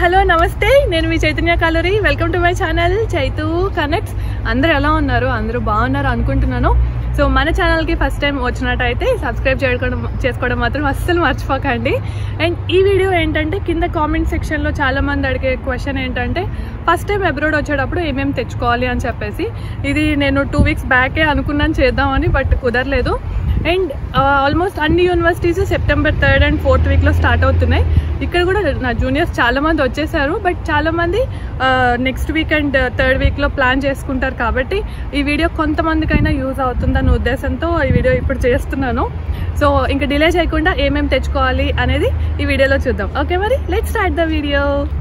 hello నమస్తే నేను మీ చైతన్య కాలరీ welcome to my channel Chaitu connects అందరూ ఎలా ఉన్నారు అందరూ బాగున్నారు అనుకుంటున్నాను సో మన ఛానల్కి ఫస్ట్ టైం వచ్చినట్టయితే సబ్స్క్రైబ్ చేసుకోవడం చేసుకోవడం మాత్రం అస్సలు మర్చిపోకండి అండ్ ఈ వీడియో ఏంటంటే కింద కామెంట్ సెక్షన్లో చాలామంది అడిగే క్వశ్చన్ ఏంటంటే ఫస్ట్ టైం అబ్రాడ్ వచ్చేటప్పుడు ఏమేమి తెచ్చుకోవాలి అని చెప్పేసి ఇది నేను టూ వీక్స్ బ్యాకే అనుకున్నాను చేద్దామని బట్ కుదరలేదు అండ్ ఆల్మోస్ట్ అన్ని universities September third and fourth వీక్లో స్టార్ట్ అవుతున్నాయి ఇక్కడ కూడా నా జూనియర్స్ చాలా మంది వచ్చేసారు బట్ చాలా మంది నెక్స్ట్ వీక్ అండ్ థర్డ్ వీక్లో ప్లాన్ చేసుకుంటారు కాబట్టి ఈ వీడియో కొంతమందికైనా యూజ్ అవుతుందన్న ఉద్దేశంతో ఈ వీడియో ఇప్పుడు చేస్తున్నాను సో ఇంకా డిలే చేయకుండా ఏమేమి తెచ్చుకోవాలి అనేది ఈ వీడియోలో చూద్దాం ఓకే మరి let start the video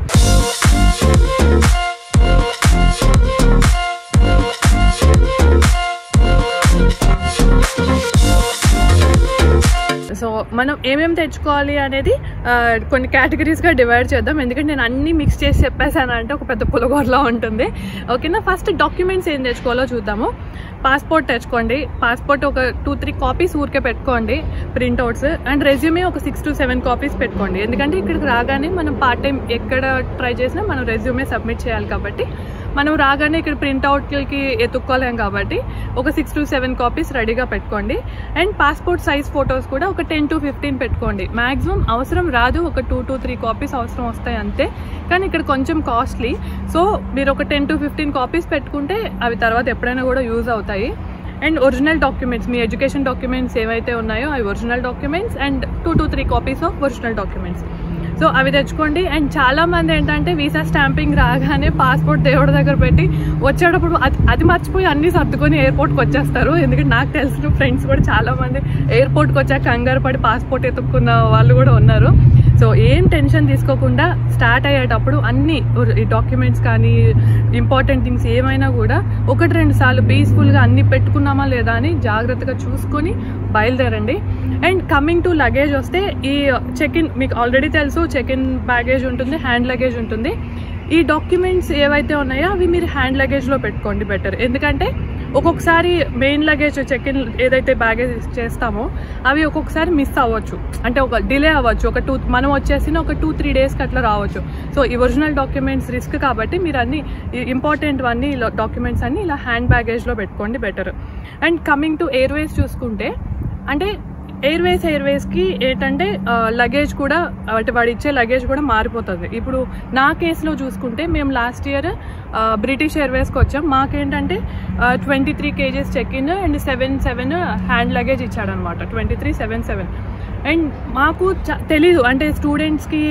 so మనం ఏమేమి తెచ్చుకోవాలి అనేది ఆ, కొన్ని కేటగిరీస్గా డివైడ్ చేద్దాం ఎందుకంటే నేను అన్ని మిక్స్ చేసి చెప్పేసాను అంటే ఒక పెద్ద పులగోరలా ఉంటుంది ఓకేనా ఫస్ట్ డాక్యుమెంట్స్ ఏం తెచ్చుకోవాలో చూద్దాము పాస్పోర్ట్ తెచ్చుకోండి పాస్పోర్ట్ ఒక టూ త్రీ కాపీస్ ఊరికే పెట్టుకోండి ప్రింట్అవుట్స్ అండ్ రెజ్యూమే ఒక సిక్స్ టు సెవెన్ కాపీస్ పెట్టుకోండి ఎందుకంటే ఇక్కడికి రాగానే మనం పార్ట్ టైం ఎక్కడ ట్రై చేసినా మనం రెజ్యూమే సబ్మిట్ చేయాలి కాబట్టి మనం రాగానే ఇక్కడ ప్రింట్అవుట్కి ఎత్తుక్కోలేం కాబట్టి ఒక సిక్స్ టు సెవెన్ కాపీస్ రెడీగా పెట్టుకోండి అండ్ పాస్పోర్ట్ సైజ్ ఫొటోస్ కూడా ఒక టెన్ టు ఫిఫ్టీన్ పెట్టుకోండి మ్యాక్సిమం అవసరం రాదు ఒక టూ టు త్రీ కాపీస్ అవసరం వస్తాయి అంతే కానీ ఇక్కడ కొంచెం కాస్ట్లీ సో మీరు ఒక టెన్ టు ఫిఫ్టీన్ కాపీస్ పెట్టుకుంటే అవి తర్వాత ఎప్పుడైనా కూడా యూజ్ అవుతాయి అండ్ ఒరిజినల్ డాక్యుమెంట్స్ మీ ఎడ్యుకేషన్ డాక్యుమెంట్స్ ఏవైతే ఉన్నాయో అవి original documents and two to three copies of original documents so అవి తెచ్చుకోండి అండ్ చాలా మంది ఏంటంటే వీసా స్టాంపింగ్ రాగానే పాస్పోర్ట్ దేవుడి దగ్గర పెట్టి వచ్చేటప్పుడు అది అది మర్చిపోయి అన్ని సర్దుకొని ఎయిర్పోర్ట్కి వచ్చేస్తారు ఎందుకంటే నాకు తెలిసిన ఫ్రెండ్స్ కూడా చాలా మంది ఎయిర్పోర్ట్కి వచ్చాక కంగారు పడి పాస్పోర్ట్ ఎత్తుక్కున్న వాళ్ళు కూడా ఉన్నారు సో ఏం టెన్షన్ తీసుకోకుండా స్టార్ట్ అయ్యేటప్పుడు అన్ని ఈ డాక్యుమెంట్స్ కానీ ఇంపార్టెంట్ థింగ్స్ ఏమైనా కూడా ఒకటి రెండు సార్లు పీస్ఫుల్గా అన్ని పెట్టుకున్నామా లేదా అని జాగ్రత్తగా చూసుకొని బయలుదేరండి అండ్ కమింగ్ టు లగేజ్ వస్తే ఈ చెక్ ఇన్ మీకు ఆల్రెడీ తెలుసు చెక్ ఇన్ బ్యాగేజ్ ఉంటుంది హ్యాండ్ లగేజ్ ఉంటుంది ఈ డాక్యుమెంట్స్ ఏవైతే ఉన్నాయో అవి మీరు హ్యాండ్ లగేజ్లో పెట్టుకోండి బెటర్ ఎందుకంటే ఒక్కొక్కసారి మెయిన్ లగేజ్ చెక్ ఇన్ ఏదైతే బ్యాగేజ్ చేస్తామో అవి ఒక్కొక్కసారి మిస్ అవ్వచ్చు అంటే ఒక డిలే అవ్వచ్చు ఒక టూ మనం వచ్చేసిన ఒక టూ త్రీ డేస్కి అట్లా రావచ్చు సో ఈ ఒరిజినల్ డాక్యుమెంట్స్ రిస్క్ కాబట్టి మీరు అన్ని ఇంపార్టెంట్ అన్ని డాక్యుమెంట్స్ అన్ని ఇలా హ్యాండ్ బ్యాగేజ్లో పెట్టుకోండి better and coming to airways చూసుకుంటే అంటే ఎయిర్వేస్ ఎయిర్వేస్కి ఏంటంటే లగేజ్ కూడా అంటే వాడు ఇచ్చే లగేజ్ కూడా మారిపోతుంది ఇప్పుడు నా కేసులో చూసుకుంటే మేము లాస్ట్ ఇయర్ బ్రిటిష్ ఎయిర్వేస్కి వచ్చాం మాకేంటంటే twenty three kgs check in and seven seven hand luggage ఇచ్చాడనమాట twenty three seven seven and మాకు చ- తెలీదు అంటే స్టూడెంట్స్కి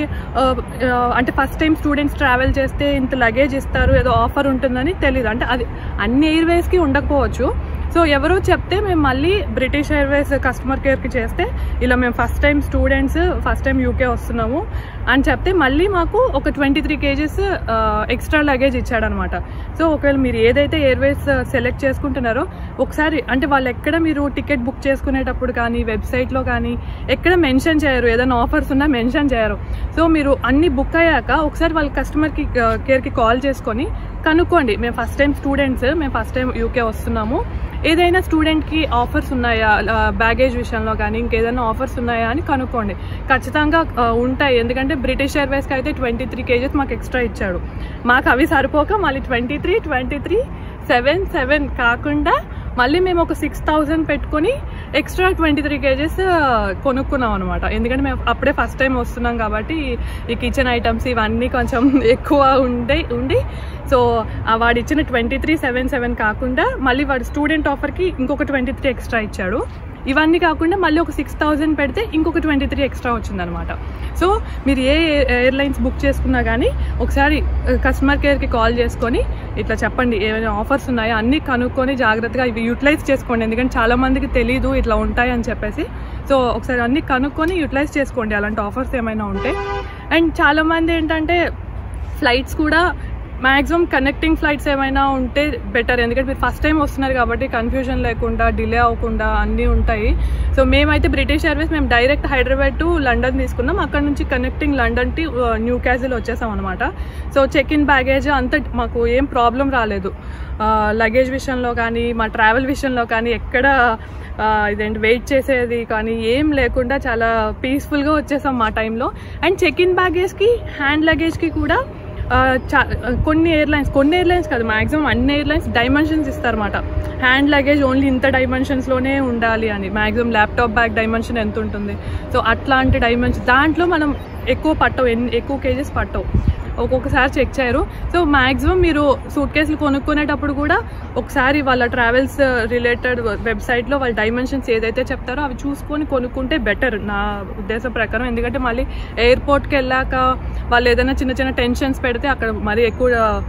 అంటే ఫస్ట్ టైం స్టూడెంట్స్ ట్రావెల్ చేస్తే ఇంత లగేజ్ ఇస్తారు ఏదో ఆఫర్ ఉంటుందని తెలీదు అంటే అది అన్ని ఎయిర్వేస్కి ఉండకపోవచ్చు సో ఎవరో చెప్తే మేము మళ్ళీ బ్రిటిష్ ఎయిర్వేస్ కస్టమర్ కేర్కి చేస్తే ఇలా మేము first time students first time UK వస్తున్నాము అని చెప్తే మళ్ళీ మాకు ఒక twenty three kgs extra luggage ఇచ్చాడనమాట సో ఒకవేళ మీరు ఏదైతే ఎయిర్వేస్ సెలెక్ట్ చేసుకుంటున్నారో ఒకసారి అంటే వాళ్ళు ఎక్కడ మీరు టికెట్ బుక్ చేసుకునేటప్పుడు కానీ వెబ్సైట్లో కానీ ఎక్కడ మెన్షన్ చేయరు ఏదైనా ఆఫర్స్ ఉన్నా మెన్షన్ చేయరు సో మీరు అన్ని బుక్ అయ్యాక ఒకసారి వాళ్ళ కస్టమర్కి కేర్కి కాల్ చేసుకొని కనుక్కోండి మేము ఫస్ట్ టైం స్టూడెంట్స్ మేము ఫస్ట్ టైం యూకే వస్తున్నాము ఏదైనా స్టూడెంట్కి ఆఫర్స్ ఉన్నాయా బ్యాగేజ్ విషయంలో కానీ ఇంకేదైనా ఆఫర్స్ ఉన్నాయా అని కనుక్కోండి ఖచ్చితంగా ఆ, ఉంటాయి ఎందుకంటే బ్రిటిష్ ఎయిర్వేస్కి అయితే ట్వంటీ త్రీ కేజెస్ మాకు ఎక్స్ట్రా ఇచ్చాడు మాకు అవి సరిపోక మళ్ళీ twenty three twenty three seven seven కాకుండా మళ్ళీ మేము ఒక సిక్స్ థౌజండ్ పెట్టుకొని ఎక్స్ట్రా ట్వంటీ త్రీ కేజెస్ కొనుక్కున్నాం అనమాట ఎందుకంటే మేము అప్పుడే ఫస్ట్ టైం వస్తున్నాం కాబట్టి ఈ కిచెన్ ఐటమ్స్ ఇవన్నీ కొంచెం ఎక్కువ ఉండే ఉండి సో ఆ వాడు ఇచ్చిన ట్వంటీ త్రీ సెవెన్ సెవెన్ కాకుండా మళ్ళీ వాడు స్టూడెంట్ ఆఫర్కి ఇంకొక ట్వంటీ త్రీ ఎక్స్ట్రా ఇచ్చాడు ఇవన్నీ కాకుండా మళ్ళీ ఒక సిక్స్ థౌజండ్ పెడితే ఇంకొక ట్వంటీ త్రీ ఎక్స్ట్రా వచ్చిందనమాట సో మీరు ఏ ఎయిర్లైన్స్ బుక్ చేసుకున్నా కానీ ఒకసారి కస్టమర్ కేర్కి కాల్ చేసుకొని ఇట్లా చెప్పండి ఏమైనా ఆఫర్స్ ఉన్నాయో అన్నీ కనుక్కొని జాగ్రత్తగా ఇవి యూటిలైజ్ చేసుకోండి ఎందుకంటే చాలా మందికి తెలీదు ఇట్లా ఉంటాయి అని చెప్పేసి సో ఒకసారి అన్నీ కనుక్కొని యూటిలైజ్ చేసుకోండి అలాంటి ఆఫర్స్ ఏమైనా ఉంటే అండ్ చాలా మంది ఏంటంటే ఫ్లైట్స్ కూడా మ్యాక్సిమం కనెక్టింగ్ ఫ్లైట్స్ ఏమైనా ఉంటే బెటర్ ఎందుకంటే మీరు ఫస్ట్ టైం వస్తున్నారు కాబట్టి కన్ఫ్యూజన్ లేకుండా డిలే అవ్వకుండా అన్నీ ఉంటాయి సో మేమైతే బ్రిటిష్ ఎయిర్వేస్ మేము డైరెక్ట్ హైదరాబాద్ టు లండన్ తీసుకున్నాం అక్కడ నుంచి connecting London to newcastle వచ్చేసాం అనమాట సో చెక్ ఇన్ బ్యాగేజ్ అంతా మాకు ఏం ప్రాబ్లం రాలేదు లగేజ్ విషయంలో కానీ మా ట్రావెల్ విషయంలో కానీ ఎక్కడ ఆ, ఇదేంటి వెయిట్ చేసేది కానీ ఏం లేకుండా చాలా పీస్ఫుల్గా వచ్చేసాం మా టైంలో అండ్ చెక్ ఇన్ బ్యాగేజ్కి హ్యాండ్ లగేజ్కి కూడా ఆ, చా- కొన్ని ఎయిర్లైన్స్ కొన్ని ఎయిర్లైన్స్ కాదు మాక్సిమం అన్ని ఎయిర్లైన్స్ డైమెన్షన్స్ ఇస్తారన్నమాట హ్యాండ్ లగేజ్ ఓన్లీ ఇంత డైమెన్షన్స్లోనే ఉండాలి అని మాక్సిమం ల్యాప్టాప్ బ్యాగ్ డైమెన్షన్ ఎంత ఉంటుంది సో అట్లాంటి డైమెన్షన్ దాంట్లో మనం ఎక్కువ పట్టవు ఎన్ని ఎక్కువ కేజెస్ పట్టవు ఒక్కొక్కసారి చెక్ చేయరు సో మాక్సిమం మీరు సూట్ కేసులు కొనుక్కునేటప్పుడు కూడా ఒకసారి వాళ్ళ ట్రావెల్స్ రిలేటెడ్ వెబ్సైట్లో వాళ్ళ డైమెన్షన్స్ ఏదైతే చెప్తారో అవి చూసుకొని కొనుక్కుంటే బెటర్ నా ఉద్దేశం ప్రకారం ఎందుకంటే మళ్ళీ ఎయిర్పోర్ట్కి వెళ్ళాక వాళ్ళు ఏదైనా చిన్న చిన్న టెన్షన్స్ పెడితే అక్కడ మరీ ఎక్కువ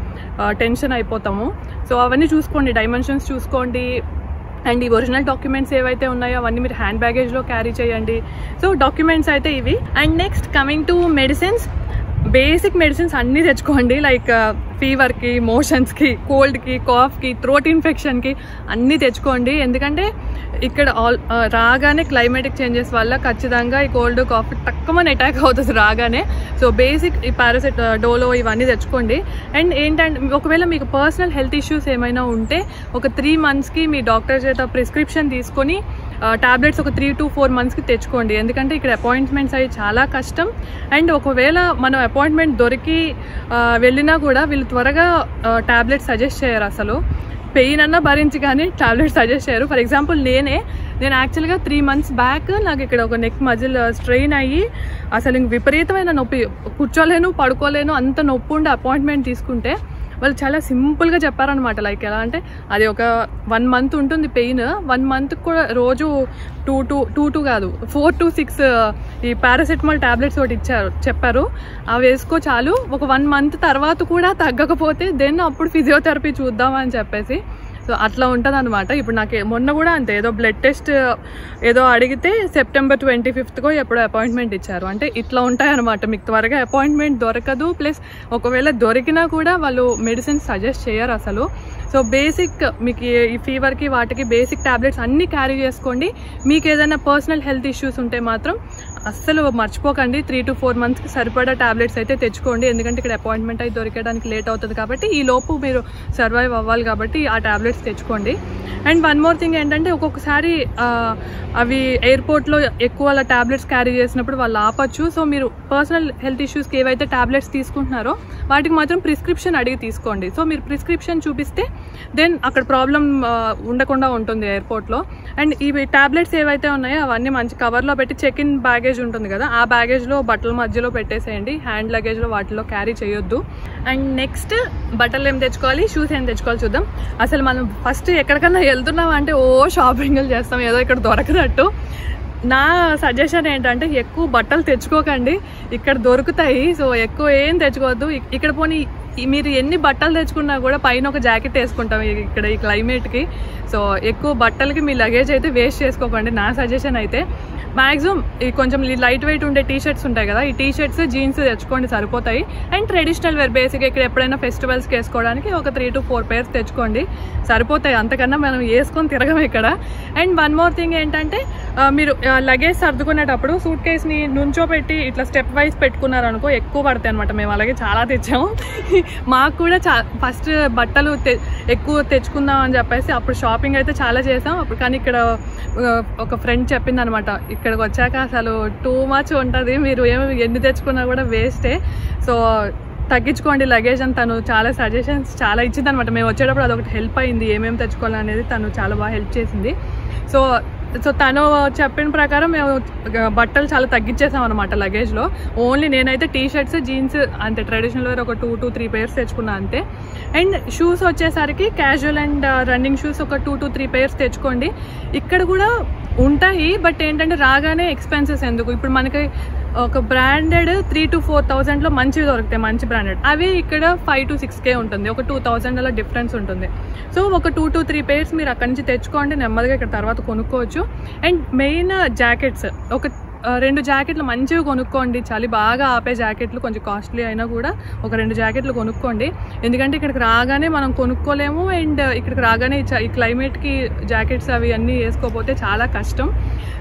టెన్షన్ అయిపోతాము సో అవన్నీ చూసుకోండి డైమెన్షన్స్ చూసుకోండి అండ్ ఈ ఒరిజినల్ డాక్యుమెంట్స్ ఏవైతే ఉన్నాయో అవన్నీ మీరు హ్యాండ్ బ్యాగేజ్లో క్యారీ చేయండి సో డాక్యుమెంట్స్ అయితే ఇవి and next coming to medicines basic medicines అన్నీ తెచ్చుకోండి లైక్ ఫీవర్కి మోషన్స్కి కోల్డ్కి కాఫ్కి థ్రోట్ ఇన్ఫెక్షన్కి అన్నీ తెచ్చుకోండి ఎందుకంటే ఇక్కడ ఆల్ ఆ, రాగానే క్లైమేటిక్ చేంజెస్ వల్ల ఖచ్చితంగా ఈ కోల్డ్ కాఫ్ తక్కువ అటాక్ అవుతుంది రాగానే సో బేసిక్ ఈ పారాసెట్ డోలో ఇవన్నీ తెచ్చుకోండి అండ్ ఏంటంటే ఒకవేళ మీకు పర్సనల్ హెల్త్ ఇష్యూస్ ఏమైనా ఉంటే ఒక త్రీ మంత్స్కి మీ డాక్టర్ చేత ప్రిస్క్రిప్షన్ తీసుకొని టాబ్లెట్స్ ఒక త్రీ టు ఫోర్ మంత్స్కి తెచ్చుకోండి ఎందుకంటే ఇక్కడ అపాయింట్మెంట్స్ అవి చాలా కష్టం అండ్ ఒకవేళ మనం అపాయింట్మెంట్ దొరికి ఆ, వెళ్ళినా కూడా వీళ్ళు త్వరగా టాబ్లెట్స్ సజెస్ట్ చేయరు అసలు పెయిన్ అన్నా భరించి కానీ టాబ్లెట్స్ సజెస్ట్ చేయరు ఫర్ ఎగ్జాంపుల్ నేనే నేను యాక్చువల్గా త్రీ మంత్స్ బ్యాక్ నాకు ఇక్కడ ఒక నెక్ మజిల్ స్ట్రెయిన్ అయ్యి అసలు ఇంక విపరీతమైన నొప్పి కూర్చోలేను పడుకోలేను అంత నొప్పి ఉండి అపాయింట్మెంట్ తీసుకుంటే వాళ్ళు చాలా సింపుల్గా చెప్పారనమాట లైక్ ఎలా అంటే అది ఒక వన్ మంత్ ఉంటుంది పెయిన్ వన్ మంత్ కూడా రోజు టూ టూ టూ టూ కాదు ఫోర్ టు సిక్స్ ఈ పారాసెటమాల్ టాబ్లెట్స్ ఒకటి ఇచ్చారు చెప్పారు అవి వేసుకో చాలు ఒక వన్ మంత్ తర్వాత కూడా తగ్గకపోతే దెన్ అప్పుడు ఫిజియోథెరపీ చూద్దాం అని చెప్పేసి సో అట్లా ఉంటుంది అనమాట ఇప్పుడు నాకు మొన్న కూడా అంతే ఏదో బ్లడ్ టెస్ట్ ఏదో అడిగితే సెప్టెంబర్ ట్వంటీ ఫిఫ్త్కో ఎప్పుడో అపాయింట్మెంట్ ఇచ్చారు అంటే ఇట్లా ఉంటాయన్నమాట మీకు త్వరగా అపాయింట్మెంట్ దొరకదు ప్లస్ ఒకవేళ దొరికినా కూడా వాళ్ళు మెడిసిన్ సజెస్ట్ చేయరు అసలు సో బేసిక్ మీకు ఈ- ఈ ఫీవర్కి వాటికి బేసిక్ టాబ్లెట్స్ అన్నీ క్యారీ చేసుకోండి మీకు ఏదైనా పర్సనల్ హెల్త్ ఇష్యూస్ ఉంటే మాత్రం అస్సలు మర్చిపోకండి త్రీ టు ఫోర్ మంత్స్కి సరిపడా టాబ్లెట్స్ అయితే తెచ్చుకోండి ఎందుకంటే ఇక్కడ అపాయింట్మెంట్ అయితే దొరికడానికి లేట్ అవుతుంది కాబట్టి ఈ లోపు మీరు సర్వైవ్ అవ్వాలి కాబట్టి ఆ టాబ్లెట్స్ తెచ్చుకోండి అండ్ వన్ మోర్ థింగ్ ఏంటంటే ఒక్కొక్కసారి ఆ, అవి ఎయిర్పోర్ట్లో ఎక్కువ అలా టాబ్లెట్స్ క్యారీ చేసినప్పుడు వాళ్ళు ఆపచ్చు సో మీరు పర్సనల్ హెల్త్ ఇష్యూస్కి ఏవైతే టాబ్లెట్స్ తీసుకుంటున్నారో వాటికి మాత్రం ప్రిస్క్రిప్షన్ అడిగి తీసుకోండి సో మీరు ప్రిస్క్రిప్షన్ చూపిస్తే దెన్ అక్కడ ప్రాబ్లం ఉండకుండా ఉంటుంది ఎయిర్పోర్ట్లో అండ్ ఇవి టాబ్లెట్స్ ఏవైతే ఉన్నాయో అవన్నీ మంచి కవర్లో పెట్టి చెక్ ఇన్ బ్యాగేజ్ ఉంటుంది కదా ఆ బ్యాగేజ్లో బట్టల మధ్యలో పెట్టేసేయండి హ్యాండ్ లగేజ్లో వాటిలో క్యారీ చేయొద్దు అండ్ నెక్స్ట్ బట్టలు ఏం తెచ్చుకోవాలి షూస్ ఏం తెచ్చుకోవాలి చూద్దాం అసలు మనం ఫస్ట్ ఎక్కడికన్నా వెళ్తున్నాం అంటే ఓ షాపింగ్లు చేస్తాం ఏదో ఇక్కడ దొరకనట్టు నా సజెషన్ ఏంటంటే ఎక్కువ బట్టలు తెచ్చుకోకండి ఇక్కడ దొరుకుతాయి సో ఎక్కువ ఏం తెచ్చుకోవద్దు ఇక్- ఇక్కడ పోనీ ఈ- మీరు ఎన్ని బట్టలు తెచ్చుకున్నా కూడా పైన ఒక జాకెట్ వేసుకుంటాం ఇ- ఇక్కడ ఈ క్లైమేట్కి సో ఎక్కువ బట్టలకి మీ లగేజ్ అయితే వేస్ట్ చేసుకోకండి నా సజెషన్ అయితే మ్యాక్సిమం ఈ కొంచెం లైట్ వెయిట్ ఉండే టీ షర్ట్స్ ఉంటాయి కదా ఈ టీ షర్ట్స్ జీన్స్ తెచ్చుకోండి సరిపోతాయి అండ్ ట్రెడిషనల్ వేర్ బేసిక్ ఇక్కడ ఎప్పుడైనా ఫెస్టివల్స్కి వేసుకోవడానికి ఒక త్రీ టు ఫోర్ పేర్స్ తెచ్చుకోండి సరిపోతాయి అంతకన్నా మనం వేసుకొని తిరగం ఇక్కడ అండ్ వన్ మోర్ థింగ్ ఏంటంటే ఆ, మీరు లగేజ్ సర్దుకునేటప్పుడు సూట్ కేస్ని నుంచో పెట్టి ఇట్లా స్టెప్ వైజ్ పెట్టుకున్నారనుకో ఎక్కువ పడతాయి అనమాట మేము అలాగే చాలా తెచ్చాము మాకు కూడా చా ఫస్ట్ బట్టలు తె- ఎక్కువ తెచ్చుకుందాం అని చెప్పేసి అప్పుడు షాపింగ్ అయితే చాలా చేసాం అప్పుడు కానీ ఇక్కడ ఆ, ఒక ఫ్రెండ్ చెప్పింది అనమాట ఇక్కడికి వచ్చాక అసలు టూ మచ్ ఉంటుంది మీరు ఏమి ఎన్ని తెచ్చుకున్నా కూడా వేస్టే సో తగ్గించుకోండి లగేజ్ అని తను చాలా సజెషన్స్ చాలా ఇచ్చింది అనమాట మేము వచ్చేటప్పుడు అదొకటి హెల్ప్ అయింది ఏమేమి తెచ్చుకోవాలనేది తను చాలా బాగా హెల్ప్ చేసింది సో సో తను చెప్పిన ప్రకారం మేము బట్టలు చాలా తగ్గించేసాం అనమాట లగేజ్లో ఓన్లీ నేనైతే టీ షర్ట్స్ జీన్స్ అంతే ట్రెడిషనల్ వేర్ ఒక టూ టూ త్రీ పేర్స్ తెచ్చుకున్నా అంతే అండ్ షూస్ వచ్చేసరికి క్యాజువల్ అండ్ రన్నింగ్ షూస్ ఒక టూ టు త్రీ పేర్స్ తెచ్చుకోండి ఇక్కడ కూడా ఉంటాయి బట్ ఏంటంటే రాగానే ఎక్స్పెన్సెస్ ఎందుకు ఇప్పుడు మనకి ఒక బ్రాండెడ్ త్రీ టు ఫోర్ థౌజండ్లో మంచివి దొరుకుతాయి మంచి బ్రాండెడ్ అవి ఇక్కడ ఫైవ్ టు సిక్స్ కే ఉంటుంది ఒక టూ థౌజండ్ అలా డిఫరెన్స్ ఉంటుంది సో ఒక టూ టు త్రీ పేర్స్ మీరు అక్కడి నుంచి తెచ్చుకోండి నెమ్మదిగా ఇక్కడ తర్వాత కొనుక్కోవచ్చు అండ్ మెయిన్ జాకెట్స్ ఒక ఆ, రెండు జాకెట్లు మంచివి కొనుక్కోండి చలి బాగా ఆపే జాకెట్లు కొంచెం కాస్ట్లీ అయినా కూడా ఒక రెండు జాకెట్లు కొనుక్కోండి ఎందుకంటే ఇక్కడికి రాగానే మనం కొనుక్కోలేము అండ్ ఇక్కడికి రాగానే ఈ చ- ఈ క్లైమేట్కి జాకెట్స్ అవి అన్నీ వేసుకోకపోతే చాలా కష్టం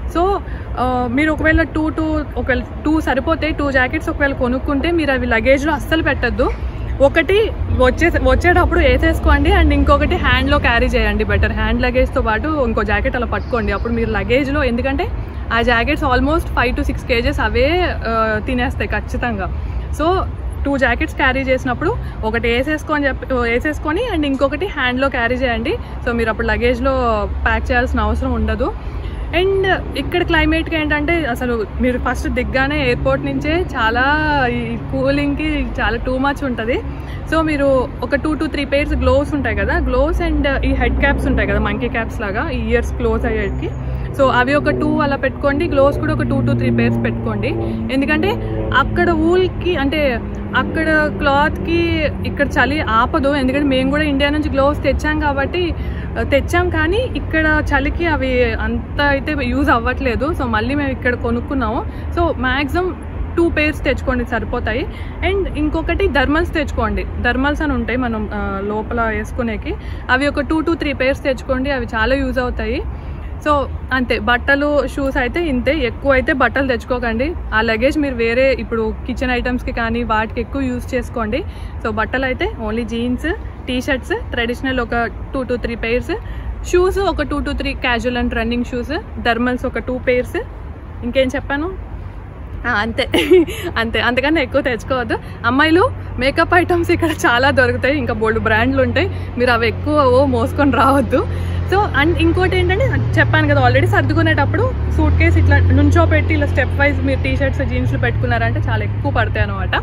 సో ఆ, మీరు ఒకవేళ టూ టూ ఒకవేళ టూ సరిపోతే టూ జాకెట్స్ ఒకవేళ కొనుక్కుంటే మీరు అవి లగేజ్లో అస్సలు పెట్టద్దు ఒకటి వచ్చే వచ్చేటప్పుడు వేసేసుకోండి అండ్ ఇంకొకటి హ్యాండ్లో క్యారీ చేయండి బెటర్ హ్యాండ్ లగేజ్తో పాటు ఇంకో జాకెట్ అలా పట్టుకోండి అప్పుడు మీరు లగేజ్లో ఎందుకంటే ఆ jackets almost five to six kgs అవే ఆ, తినేస్తాయి ఖచ్చితంగా సో టూ జాకెట్స్ క్యారీ చేసినప్పుడు ఒకటి వేసేసుకొని చెప్పి వేసేసుకొని అండ్ ఇంకొకటి హ్యాండ్లో క్యారీ చేయండి సో మీరు అప్పుడు లగేజ్లో ప్యాక్ చేయాల్సిన అవసరం ఉండదు అండ్ ఇక్కడ క్లైమేట్కి ఏంటంటే అసలు మీరు ఫస్ట్ దిగ్గానే ఎయిర్పోర్ట్ నుంచే చాలా ఈ కూలింగ్కి చాలా టూ మచ్ ఉంటుంది సో మీరు ఒక two to three pairs gloves ఉంటాయి కదా గ్లోవ్స్ అండ్ ఈ హెడ్ క్యాప్స్ ఉంటాయి కదా మంకీ క్యాప్స్ లాగా ఈ ఇయర్స్ క్లోజ్ అయ్యేటికి సో అవి ఒక టూ అలా పెట్టుకోండి గ్లోవ్స్ కూడా ఒక టూ టు త్రీ పేర్స్ పెట్టుకోండి ఎందుకంటే అక్కడ ఊల్కి అంటే అక్కడ క్లాత్కి ఇక్కడ చలి ఆపదు ఎందుకంటే మేము కూడా ఇండియా నుంచి గ్లోవ్స్ తెచ్చాం కాబట్టి ఆ, తెచ్చాం కానీ ఇక్కడ చలికి అవి అంత అయితే యూజ్ అవ్వట్లేదు సో మళ్ళీ మేము ఇక్కడ కొనుక్కున్నాము సో మ్యాక్సిమం టూ పేర్స్ తెచ్చుకోండి సరిపోతాయి అండ్ ఇంకొకటి థర్మల్స్ తెచ్చుకోండి థర్మల్స్ అని ఉంటాయి మనం ఆ, లోపల వేసుకునేకి అవి ఒక టూ టు త్రీ పేర్స్ తెచ్చుకోండి అవి చాలా యూజ్ అవుతాయి సో అంతే బట్టలు షూస్ అయితే ఇంతే ఎక్కువ అయితే బట్టలు తెచ్చుకోకండి ఆ లగేజ్ మీరు వేరే ఇప్పుడు కిచెన్ ఐటమ్స్కి కానీ వాటికి ఎక్కువ యూజ్ చేసుకోండి సో బట్టలు అయితే only jeans T shirts traditional ఒక two to three pairs shoes ఒక two to three casual and running shoes thermals ఒక టూ పెయిర్స్ ఇంకేం చెప్పాను ఆ, అంతే అంతే అంతకన్నా ఎక్కువ తెచ్చుకోవద్దు అమ్మాయిలు మేకప్ ఐటమ్స్ ఇక్కడ చాలా దొరుకుతాయి ఇంకా బోల్డ్ బ్రాండ్లు ఉంటాయి మీరు అవి ఎక్కువ ఓ మోసుకొని రావద్దు సో అండ్ ఇంకోటి ఏంటంటే చెప్పాను కదా ఆల్రెడీ సర్దుకునేటప్పుడు సూట్ కేసు ఇట్లా నుంచో పెట్టి ఇలా స్టెప్ వైజ్ మీరు టీ షర్ట్స్ జీన్స్లు పెట్టుకున్నారంటే చాలా ఎక్కువ పడతాయి అనమాట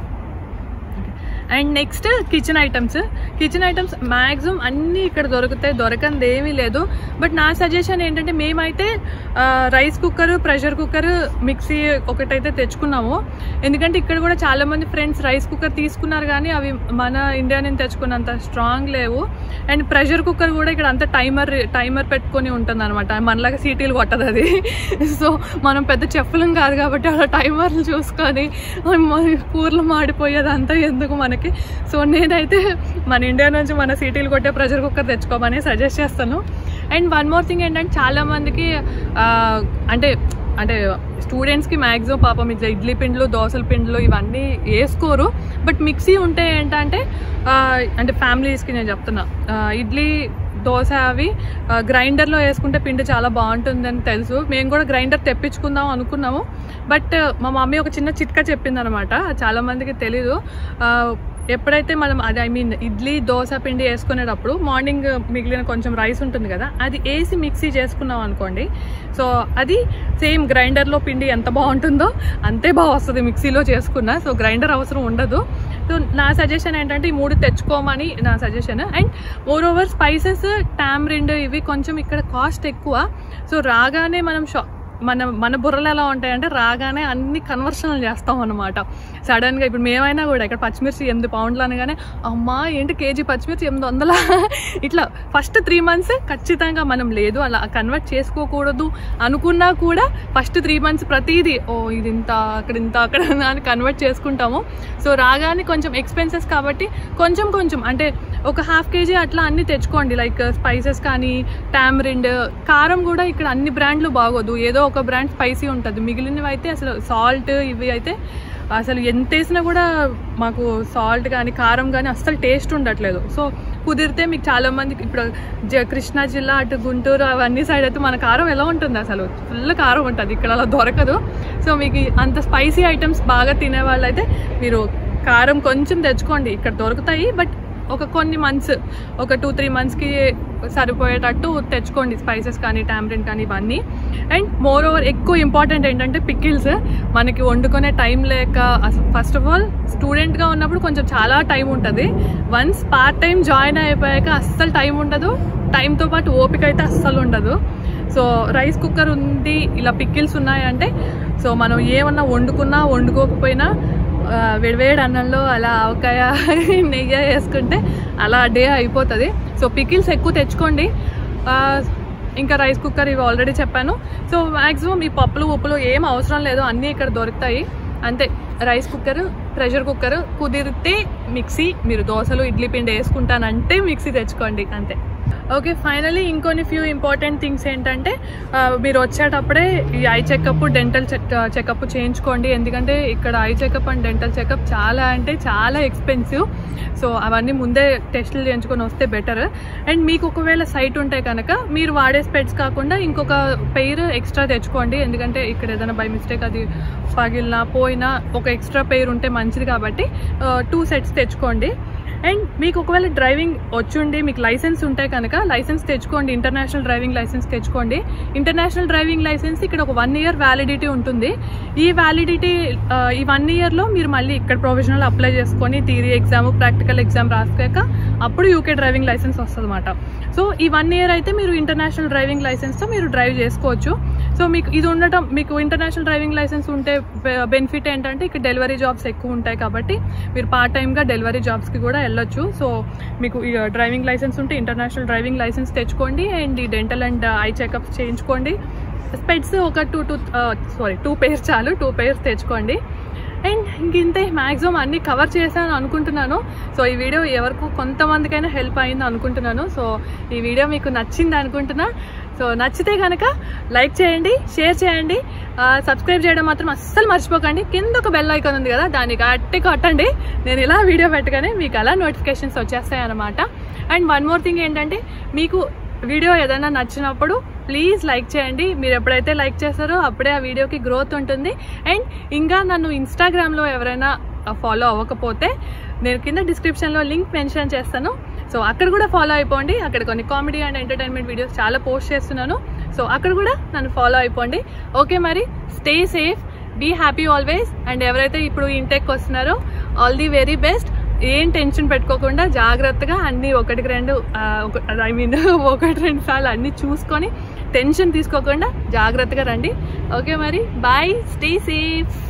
and next kitchen items kitchen items maximum అన్నీ ఇక్కడ దొరుకుతాయి దొరకంది ఏమీ లేదు బట్ నా సజెషన్ ఏంటంటే మేమైతే rice cooker pressure cooker mixie ఒకటైతే తెచ్చుకున్నాము ఎందుకంటే ఇక్కడ కూడా చాలా మంది ఫ్రెండ్స్ రైస్ కుక్కర్ తీసుకున్నారు కానీ అవి మన ఇండియా నుంచి తెచ్చుకున్నంత స్ట్రాంగ్ లేవు అండ్ ప్రెషర్ కుక్కర్ కూడా ఇక్కడ అంత టైమర్ టైమర్ పెట్టుకొని ఉంటుంది అనమాట మనలాగా సీటీలు కొట్టదు అది సో మనం పెద్ద చెప్పులం కాదు కాబట్టి అలా టైమర్లు చూసుకొని మ- కూరలు మాడిపోయేదంతా ఎందుకు మనకి సో నేనైతే మన ఇండియా నుంచి మన సీటీలు కొట్టే ప్రెషర్ కుక్కర్ తెచ్చుకోమని సజెస్ట్ చేస్తాను అండ్ వన్ మోర్ థింగ్ ఏంటంటే చాలా మందికి ఆ, అంటే అంటే స్టూడెంట్స్కి మ్యాక్సిమం పాపం ఇట్లా ఇడ్లీ పిండిలు దోసల పిండిలు ఇవన్నీ వేసుకోరు బట్ మిక్సీ ఉంటే ఏంటంటే ఆ, అంటే ఫ్యామిలీస్కి నేను చెప్తున్నా ఆ, ఇడ్లీ దోశ అవి ఆ, గ్రైండర్లో వేసుకుంటే పిండి చాలా బాగుంటుందని తెలుసు మేము కూడా గ్రైండర్ తెప్పించుకుందాం అనుకున్నాము బట్ మా మమ్మీ ఒక చిన్న చిట్కా చెప్పిందనమాట చాలా మందికి తెలీదు ఆ, ఎప్పుడైతే మనం అది ఐ మీన్ ఇడ్లీ దోశ పిండి వేసుకునేటప్పుడు మార్నింగ్ మిగిలిన కొంచెం రైస్ ఉంటుంది కదా అది వేసి మిక్సీ చేసుకున్నాం అనుకోండి సో అది సేమ్ గ్రైండర్లో పిండి ఎంత బాగుంటుందో అంతే బాగా వస్తుంది మిక్సీలో చేసుకున్నా సో గ్రైండర్ అవసరం ఉండదు సో నా సజెషన్ ఏంటంటే ఈ మూడు తెచ్చుకోమని నా suggestion and moreover spices tamarind ఇవి కొంచెం ఇక్కడ కాస్ట్ ఎక్కువ సో రాగానే మనం షా మన మన బుర్రలు ఎలా ఉంటాయంటే రాగానే అన్ని కన్వర్షన్లు చేస్తాం అనమాట సడన్గా ఇప్పుడు మేమైనా కూడా ఇక్కడ పచ్చిమిర్చి ఎనిమిది పౌండ్లు అనగానే అమ్మా ఏంటి కేజీ పచ్చిమిర్చి ఎనిమిది వందల ఇట్లా ఫస్ట్ త్రీ మంత్స్ ఖచ్చితంగా మనం లేదు అలా కన్వర్ట్ చేసుకోకూడదు అనుకున్నా కూడా ఫస్ట్ త్రీ మంత్స్ ప్రతిదీ ఓ ఇది ఇంత అక్కడ ఇంత అక్కడ అని కన్వర్ట్ చేసుకుంటాము సో రాగానే కొంచెం ఎక్స్పెన్సెస్ కాబట్టి కొంచెం కొంచెం అంటే ఒక హాఫ్ కేజీ అట్లా అన్ని తెచ్చుకోండి లైక్ స్పైసెస్ కానీ టామరిండ్ కారం కూడా ఇక్కడ అన్ని బ్రాండ్లు బాగోదు ఏదో ఒక బ్రాండ్ స్పైసీ ఉంటుంది మిగిలినవి అయితే అసలు సాల్ట్ ఇవి అయితే అసలు ఎంత వేసినా కూడా మాకు సాల్ట్ కానీ కారం కానీ అస్సలు టేస్ట్ ఉండట్లేదు సో కుదిరితే మీకు చాలా మందికి ఇప్పుడు జ- కృష్ణా జిల్లా అటు గుంటూరు అవన్నీ సైడ్ అయితే మన కారం ఎలా ఉంటుంది అసలు ఫుల్ కారం ఉంటుంది ఇక్కడ అలా దొరకదు సో మీకు ఈ అంత స్పైసీ ఐటమ్స్ బాగా తినే వాళ్ళైతే మీరు కారం కొంచెం తెచ్చుకోండి ఇక్కడ దొరుకుతాయి బట్ ఒక కొన్ని మంత్స్ ఒక టూ త్రీ మంత్స్కి సరిపోయేటట్టు తెచ్చుకోండి స్పైసెస్ కానీ టామరిన్ కానీ ఇవన్నీ అండ్ మోర్ ఓవర్ ఎక్కువ ఇంపార్టెంట్ ఏంటంటే పికిల్స్ మనకి వండుకునే టైం లేక అసలు ఫస్ట్ ఆఫ్ ఆల్ స్టూడెంట్గా ఉన్నప్పుడు కొంచెం చాలా టైం ఉంటుంది వన్స్ పార్ట్ టైం జాయిన్ అయిపోయాక అస్సలు టైం ఉండదు టైంతో పాటు ఓపిక అయితే అస్సలు ఉండదు సో రైస్ కుక్కర్ ఉంది ఇలా పికిల్స్ ఉన్నాయంటే సో మనం ఏమన్నా వండుకున్నా వండుకోకపోయినా ఆ, వేడివేడి అన్నంలో అలా ఆవకాయ నెయ్యి వేసుకుంటే అలా డే అయిపోతుంది సో పికిల్స్ ఎక్కువ తెచ్చుకోండి ఆ, ఇంకా రైస్ కుక్కర్ ఇవి ఆల్రెడీ చెప్పాను సో మ్యాక్సిమం ఈ పప్పులు ఉప్పులు ఏం అవసరం లేదు అన్నీ ఇక్కడ దొరుకుతాయి అంతే రైస్ కుక్కర్ ప్రెషర్ కుక్కర్ కుదిరితే మిక్సీ మీరు దోశలు ఇడ్లీ పిండి వేసుకుంటానంటే మిక్సీ తెచ్చుకోండి అంతే ఓకే ఫైనలీ ఇంకొన్ని ఫ్యూ ఇంపార్టెంట్ థింగ్స్ ఏంటంటే ఆ, మీరు వచ్చేటప్పుడే ఈ ఐ చెకప్ డెంటల్ చెకప్ చేయించుకోండి ఎందుకంటే ఇక్కడ eye checkup and dental checkup చాలా అంటే చాలా ఎక్స్పెన్సివ్ సో అవన్నీ ముందే టెస్టులు చేయించుకొని వస్తే బెటర్ అండ్ మీకు ఒకవేళ సైట్ ఉంటే కనుక మీరు వాడే స్పెట్స్ కాకుండా ఇంకొక పెయిర్ ఎక్స్ట్రా తెచ్చుకోండి ఎందుకంటే ఇక్కడ ఏదైనా బై మిస్టేక్ అది పగిలినా పోయినా ఒక ఎక్స్ట్రా పెయిర్ ఉంటే మంచిది కాబట్టి టూ సెట్స్ తెచ్చుకోండి అండ్ మీకు ఒకవేళ డ్రైవింగ్ వచ్చుండి మీకు లైసెన్స్ ఉంటే కనుక లైసెన్స్ తెచ్చుకోండి ఇంటర్నేషనల్ డ్రైవింగ్ లైసెన్స్ తెచ్చుకోండి ఇంటర్నేషనల్ డ్రైవింగ్ లైసెన్స్ ఇక్కడ ఒక వన్ ఇయర్ వ్యాలిడిటీ ఉంటుంది ఈ వ్యాలిడిటీ ఈ వన్ ఇయర్లో మీరు మళ్ళీ ఇక్కడ ప్రొవిజనల్ అప్లై చేసుకొని థియరీ ఎగ్జామ్ ప్రాక్టికల్ ఎగ్జామ్ రాసాక అప్పుడు యూకే డ్రైవింగ్ లైసెన్స్ వస్తుంది అనమాట సో ఈ వన్ ఇయర్ అయితే మీరు ఇంటర్నేషనల్ డ్రైవింగ్ లైసెన్స్తో మీరు డ్రైవ్ చేసుకోవచ్చు సో మీకు ఇది ఉండటం మీకు ఇంటర్నేషనల్ డ్రైవింగ్ లైసెన్స్ ఉంటే బెనిఫిట్ ఏంటంటే ఇక్కడ డెలివరీ జాబ్స్ ఎక్కువ ఉంటాయి కాబట్టి మీరు పార్ట్ టైమ్గా డెలివరీ జాబ్స్కి కూడా వెళ్ళొచ్చు సో మీకు ఈ డ్రైవింగ్ లైసెన్స్ ఉంటే ఇంటర్నేషనల్ డ్రైవింగ్ లైసెన్స్ తెచ్చుకోండి అండ్ ఈ డెంటల్ అండ్ ఐ చెకప్స్ చేయించుకోండి స్పెట్స్ ఒక two two sorry two pairs చాలు టూ పేర్స్ తెచ్చుకోండి అండ్ ఇంక ఇంతే మ్యాక్సిమం అన్ని కవర్ చేశాను అనుకుంటున్నాను సో ఈ వీడియో ఎవరికో కొంతమందికైనా హెల్ప్ అయింది అనుకుంటున్నాను సో ఈ వీడియో మీకు నచ్చింది అనుకుంటున్నా సో నచ్చితే కనుక లైక్ చేయండి షేర్ చేయండి సబ్స్క్రైబ్ చేయడం మాత్రం అస్సలు మర్చిపోకండి కింద ఒక బెల్ ఐకాన్ ఉంది కదా దాన్ని గట్టి కొట్టండి నేను ఇలా వీడియో పెట్టగానే మీకు అలా నోటిఫికేషన్స్ వచ్చేస్తాయి అనమాట అండ్ వన్ మోర్ థింగ్ ఏంటంటే మీకు వీడియో ఏదైనా నచ్చినప్పుడు ప్లీజ్ లైక్ చేయండి మీరు ఎప్పుడైతే లైక్ చేస్తారో అప్పుడే ఆ వీడియోకి గ్రోత్ ఉంటుంది అండ్ ఇంకా నన్ను ఇన్స్టాగ్రామ్లో ఎవరైనా ఫాలో అవ్వకపోతే నేను కింద డిస్క్రిప్షన్లో లింక్ మెన్షన్ చేస్తాను సో అక్కడ కూడా ఫాలో అయిపోండి అక్కడ కొన్ని కామెడీ అండ్ ఎంటర్టైన్మెంట్ వీడియోస్ చాలా పోస్ట్ చేస్తున్నాను సో అక్కడ కూడా నన్ను ఫాలో అయిపోండి ఓకే మరి stay safe be happy always and ఎవరైతే ఇప్పుడు ఇంటెక్ వస్తున్నారో ఆల్ ది వెరీ బెస్ట్ ఏం టెన్షన్ పెట్టుకోకుండా జాగ్రత్తగా అన్ని ఒకటికి రెండు ఐ మీన్ ఒకటి రెండు సార్లు అన్ని చూసుకొని టెన్షన్ తీసుకోకుండా జాగ్రత్తగా రండి ఓకే మరి బాయ్ స్టే సేఫ్